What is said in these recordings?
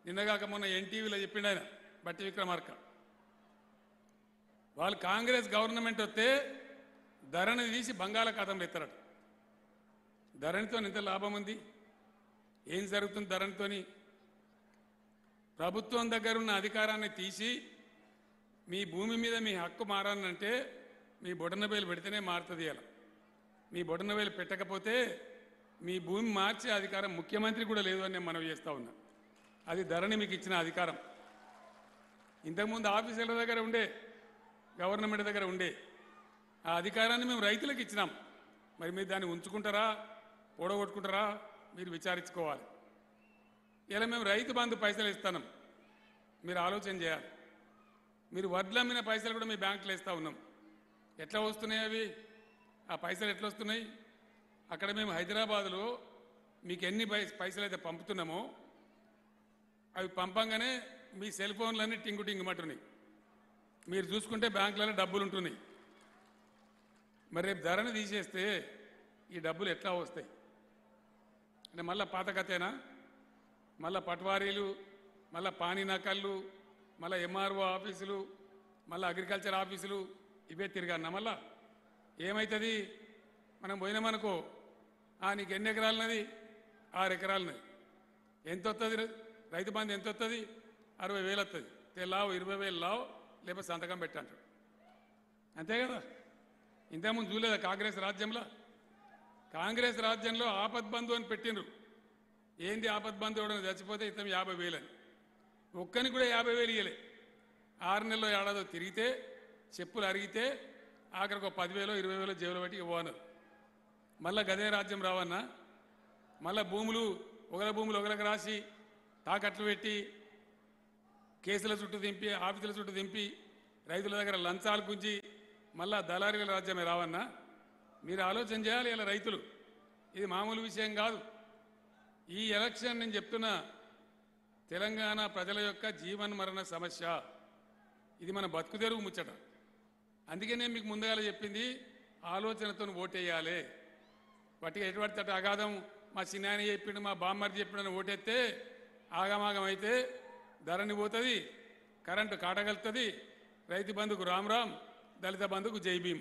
నిన్నగాక మొన్న ఎన్టీవీలో చెప్పిండు ఆయన బట్టి విక్రమార్క వాళ్ళు కాంగ్రెస్ గవర్నమెంట్ వస్తే ధరని తీసి బంగాళాఖాతంలో ఎత్తారట ధరణితో ఎంత లాభం ఉంది ఏం జరుగుతుంది ధరణితోని ప్రభుత్వం దగ్గర ఉన్న అధికారాన్ని తీసి మీ భూమి మీద మీ హక్కు మారాలంటే మీ బొటన వేలు పెడితేనే మారుతుంది అలా మీ బొటన వేలు పెట్టకపోతే మీ భూమి మార్చే అధికారం ముఖ్యమంత్రి కూడా లేదు అని నేను మనవి చేస్తా ఉన్నా అది ధరణి మీకు ఇచ్చిన అధికారం ఇంతకుముందు ఆఫీసర్ల దగ్గర ఉండే గవర్నమెంట్ దగ్గర ఉండే ఆ అధికారాన్ని మేము రైతులకు ఇచ్చినాం మరి మీరు దాన్ని ఉంచుకుంటారా పొడగొట్టుకుంటారా మీరు విచారించుకోవాలి ఇలా మేము రైతు బంధు పైసలు ఇస్తున్నాం మీరు ఆలోచన చేయాలి మీరు వడ్లు అమ్మిన పైసలు కూడా మీ బ్యాంకులో ఇస్తా ఉన్నాం ఎట్లా వస్తున్నాయి అవి ఆ పైసలు ఎట్లా వస్తున్నాయి అక్కడ మేము హైదరాబాద్లో మీకు ఎన్ని పై పైసలు అయితే పంపుతున్నామో అవి పంపంగానే మీ సెల్ ఫోన్లన్నీ టింగు టింగుమంటున్నాయి మీరు చూసుకుంటే బ్యాంకులలో డబ్బులు ఉంటున్నాయి మరి రేపు ధరను తీసేస్తే ఈ డబ్బులు ఎట్లా వస్తాయి అంటే మళ్ళా పాత కథేనా మళ్ళా పట్వారీలు మళ్ళా పానీ నకళ్ళు మళ్ళా ఎంఆర్ఓ ఆఫీసులు మళ్ళా అగ్రికల్చర్ ఆఫీసులు ఇవే తిరగన్నా మళ్ళా ఏమవుతుంది మనం పోయినామనుకో ఆ నీకు ఎన్ని ఎకరాలన్నది ఆరు ఎకరాలన్నది ఎంత వస్తుంది రైతు బంధు ఎంత వస్తుంది అరవై వేలు వస్తుంది తెల్లావు ఇరవై వేలు లావు లేకపోతే సంతకం పెట్టంటాడు అంతే కదా ఇంతకుముందు చూడలేదా కాంగ్రెస్ రాజ్యంలో కాంగ్రెస్ రాజ్యంలో ఆపద్ బంధు అని పెట్టిండ్రు ఏంది ఆపద్ బంధు ఎవడన్నా చచ్చిపోతే ఇతను యాభై వేలని ఒక్కనికి కూడా యాభై వేలు ఇయ్యలే ఆరు నెలలో ఏడాదో తిరిగితే చెప్పులు అరిగితే ఆఖరికి ఒక పదివేలో ఇరవై వేలో జేబులో పెట్టి ఇవ్వన్నారు మళ్ళా గదే రాజ్యం రావన్నా మళ్ళా భూములు ఒకల భూములు ఒకరికి రాసి తాకట్లు పెట్టి కేసుల చుట్టూ దింపి ఆఫీసుల చుట్టూ దింపి రైతుల దగ్గర లంచాలు గుంజి మళ్ళా దళారీల రాజ్యమే రావన్నా మీరు ఆలోచన చేయాలి ఇలా రైతులు ఇది మామూలు విషయం కాదు ఈ ఎలక్షన్ నేను చెప్తున్నా తెలంగాణ ప్రజల యొక్క జీవన్ మరణ సమస్య ఇది మన బతుకు తెరువు ముచ్చట అందుకే నేను మీకు ముందుగా చెప్పింది ఆలోచనతో ఓటేయాలి వాటికి ఎటువంటి అటు అగాధం మా చిన్నాయన చెప్పిండు మా బామ్మర్ది చెప్పిండు ఓటేస్తే ఆగమాగం అయితే ధరణి పోతుంది కరెంటు కాటగలుగుతుంది రైతు బంధుకు రామ్ రామ్ దళిత బంధుకు జై భీమ్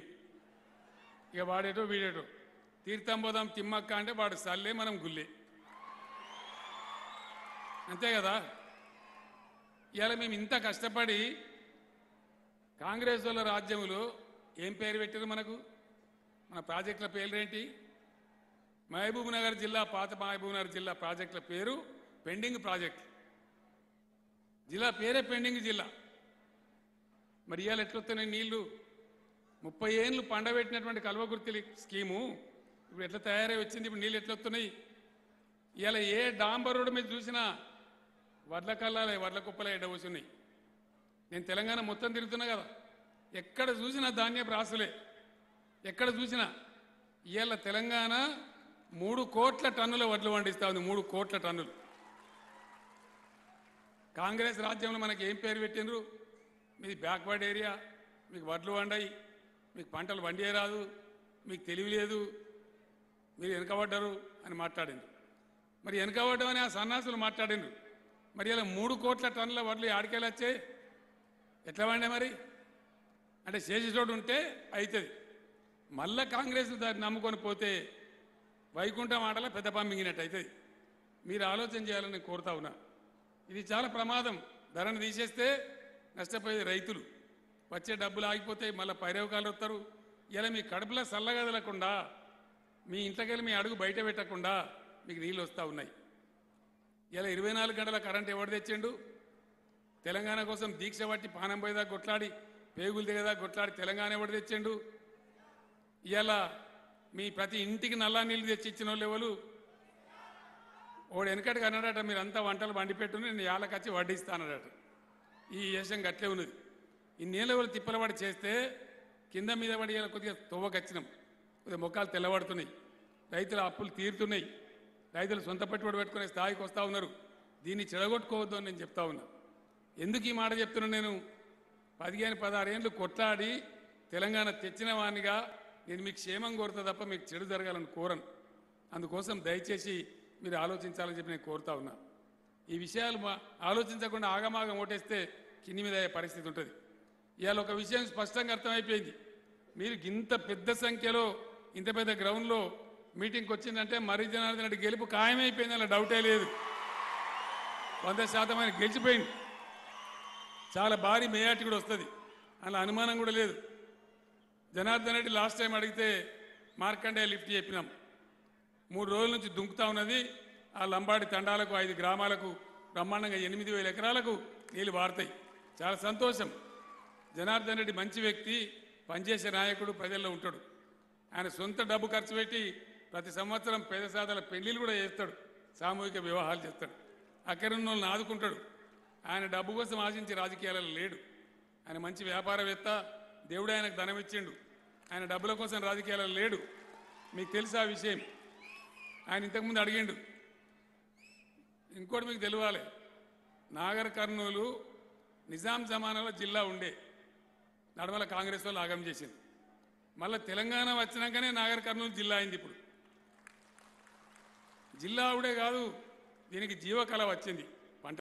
ఇక వాడేటో వీడేటో తీర్థం పోదాం తిమ్మక్క అంటే వాడు సల్లే మనం గుల్లే అంతే కదా ఇవాళ మేము ఇంత కష్టపడి కాంగ్రెస్ వాళ్ళ రాజ్యములో ఏం పేరు పెట్టారు మనకు మన ప్రాజెక్టుల పేర్లేంటి మహబూబ్ నగర్ జిల్లా పాత మహబూబ్ నగర్ జిల్లా ప్రాజెక్టుల పేరు పెండింగ్ ప్రాజెక్ట్ జిల్లా పేరే పెండింగ్ జిల్లా మరి ఇవాళ ఎట్లొస్తున్నాయి నీళ్లు ముప్పై ఏళ్ళు పండబెట్టినటువంటి కల్వగుర్తి స్కీము ఇప్పుడు ఎట్లా తయారై వచ్చింది ఇప్పుడు నీళ్ళు ఎట్లా వస్తున్నాయి ఇవాళ ఏ డాంబర్ రోడ్డు మీద చూసినా వడ్ల కల్లాలే వడ్ల కుప్పలే ఎడవస్తున్నాయి నేను తెలంగాణ మొత్తం తిరుగుతున్నా కదా ఎక్కడ చూసినా ధాన్యపు రాసులే ఎక్కడ చూసినా ఇవాళ తెలంగాణ మూడు కోట్ల టన్నుల వడ్లు పండిస్తా ఉంది మూడు కోట్ల టన్నులు కాంగ్రెస్ రాజ్యంలో మనకి ఏం పేరు పెట్టిండ్రు మీది బ్యాక్వర్డ్ ఏరియా మీకు వడ్లు వండాయి మీకు పంటలు వండే రాదు మీకు తెలివి లేదు మీరు వెనకబడ్డారు అని మాట్లాడిండ్రు మరి వెనకబడ్డం అని ఆ సన్నాసులు మాట్లాడిండ్రు మరి ఇలా మూడు కోట్ల టన్నుల వడ్లు ఆడికెళ్ళి వచ్చాయి ఎట్లా వండే మరి అంటే చేసేటోడు ఉంటే అవుతుంది మళ్ళా కాంగ్రెస్ దాన్ని నమ్ముకొని పోతే వైకుంఠం ఆటల పెద్ద పంపింగినట్టు అవుతుంది మీరు ఆలోచన చేయాలని నేను కోరుతా ఉన్నా ఇది చాలా ప్రమాదం ధరను తీసేస్తే నష్టపోయేది రైతులు వచ్చే డబ్బులు ఆగిపోతాయి మళ్ళీ పైరవకాలు వస్తారు ఇలా మీ కడుపులో చల్లగదలకుండా మీ ఇంట్లోకెళ్ళి మీ అడుగు బయట పెట్టకుండా మీకు నీళ్ళు వస్తూ ఉన్నాయి ఇలా ఇరవై నాలుగు గంటల కరెంట్ ఎవడు తెచ్చిండు తెలంగాణ కోసం దీక్ష పట్టి పానం పోయేదా కొట్లాడి పేగులు దిగదా కొట్లాడి తెలంగాణ ఎవడు తెచ్చిండు ఇలా మీ ప్రతి ఇంటికి నల్లా నీళ్లు తెచ్చి ఇచ్చిన వాళ్ళు ఎవరు ఓడు వెనకటికి అన్నాడట మీరంతా వంటలు వండి పెట్టు నేను యాలకచ్చి వడ్డిస్తానడట ఈ యశం గట్లే ఉన్నది ఇన్నేళ్ళ వాళ్ళు తిప్పలవాడి చేస్తే కింద మీద పడి ఇలా కొద్దిగా తవ్వకచ్చినాం కొద్దిగా మొక్కలు తెల్లబడుతున్నాయి రైతుల అప్పులు తీరుతున్నాయి రైతులు సొంత పెట్టుబడి పెట్టుకునే స్థాయికి వస్తూ ఉన్నారు దీన్ని చెడగొట్టుకోవద్దు అని నేను చెప్తా ఉన్నా ఎందుకు ఈ మాట చెప్తున్నా నేను పదిహేను పదహారేళ్ళు కొట్లాడి తెలంగాణ తెచ్చిన వానిగా నేను మీకు క్షేమం కోరుతా తప్ప మీకు చెడు జరగాలని కోరను అందుకోసం దయచేసి మీరు ఆలోచించాలని చెప్పి నేను కోరుతా ఉన్నా ఈ విషయాలు మా- ఆలోచించకుండా ఆగమాగం ఓటేస్తే కింది మీద అయ్యే పరిస్థితి ఉంటుంది ఇవాళ ఒక విషయం స్పష్టంగా అర్థమైపోయింది మీరు ఇంత పెద్ద సంఖ్యలో ఇంత పెద్ద గ్రౌండ్లో మీటింగ్కి వచ్చిందంటే మర్రి జనార్దన్ రెడ్డి గెలుపు ఖాయమైపోయింది అలా డౌటే లేదు వంద శాతం ఆయన గెలిచిపోయింది చాలా భారీ మేయాటి కూడా వస్తుంది అలా అనుమానం కూడా లేదు జనార్దన్ రెడ్డి లాస్ట్ టైం అడిగితే మార్కండే లిఫ్ట్ చెప్పినాం మూడు రోజుల నుంచి దుంకుతా ఉన్నది ఆ లంబాడి తండాలకు ఐదు గ్రామాలకు బ్రహ్మాండంగా ఎనిమిది వేల ఎకరాలకు నీళ్లు వారుతాయి చాలా సంతోషం జనార్దన్ రెడ్డి మంచి వ్యక్తి పనిచేసే నాయకుడు ప్రజల్లో ఉంటాడు ఆయన సొంత డబ్బు ఖర్చు పెట్టి ప్రతి సంవత్సరం పేద సాదాల పెళ్లిళ్ళు కూడా చేస్తాడు సామూహిక వివాహాలు చేస్తాడు అక్కడున్న వాళ్ళని ఆదుకుంటాడు ఆయన డబ్బు కోసం ఆశించి రాజకీయాలలో లేడు ఆయన మంచి వ్యాపారవేత్త దేవుడు ఆయనకు ధనం ఇచ్చిండు ఆయన డబ్బుల కోసం రాజకీయాలలో లేడు మీకు తెలుసా ఆ విషయం ఆయన ఇంతకుముందు అడిగిండు ఇంకోటి మీకు తెలియాలి నాగర్ కర్నూలు నిజాం జమానాలో జిల్లా ఉండే నడమల కాంగ్రెస్ వాళ్ళు ఆగం చేసింది మళ్ళీ తెలంగాణ వచ్చినాకనే నాగర్ కర్నూలు జిల్లా అయింది ఇప్పుడు జిల్లా ఆవిడే కాదు దీనికి జీవకళ వచ్చింది